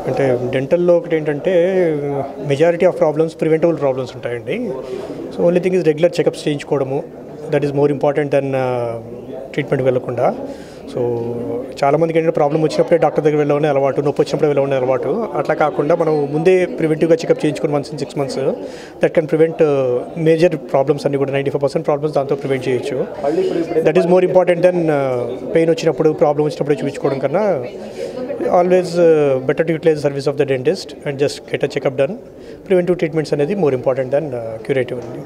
అంటే డెంటల్లో ఒకటి ఏంటంటే majority of problems preventable problems ఉంటాయండి so only thing is regular checkups చేయించుకోవడము that is more important than treatment వెళ్ళకుండా సో చాలామందికి ఏంటంటే ప్రాబ్లం వచ్చినప్పుడే డాక్టర్ దగ్గర వెళ్ళవనే అలవాటు నొప్పి వచ్చినప్పుడే వెళ్ళవనే అలవాటు అట్లా కాకుండా మనం ముందే ప్రివెంటివ్గా చెకప్ చేయించుకుని once in six months that can prevent major problems అన్ని కూడా నైంటీ ఫైవ్ పర్సెంట్ ప్రాబ్లమ్స్ దాంతో ప్రివెంట్ చేయొచ్చు that is more important than pain వచ్చినప్పుడు ప్రాబ్లం వచ్చినప్పుడు చూపించుకోవడం కన్నా always better to utilize service of the dentist and just get a checkup done preventive treatments అనేది more important than curative అండి